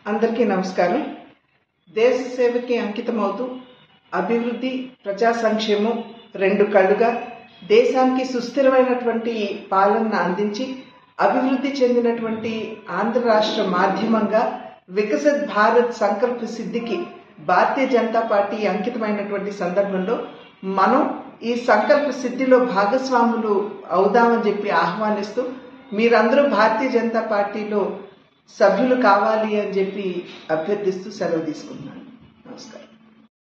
అందరికీ నమస్కారం దేశ సేవకి అంకితమవుతూ అభివృద్ధి ప్రజా సంక్షేమం రెండు కళ్ళుగా దేశానికి సుస్థిరమైనటువంటి పాలన అందించి అభివృద్ధి చెందినటువంటి ఆంధ్ర రాష్ట్ర మాధ్యమంగా వికసిత్ భారత్ సంకల్ప సిద్ధికి భారతీయ జనతా పార్టీ అంకితమైనటువంటి సందర్భంలో మనం ఈ సంకల్ప సిద్ధిలో భాగస్వాములు అవుదామని చెప్పి ఆహ్వానిస్తూ మీరందరూ భారతీయ జనతా పార్టీలో సభ్యులు కావాలి అని చెప్పి అభ్యర్థిస్తూ సెలవు తీసుకుంటున్నాను నమస్కారం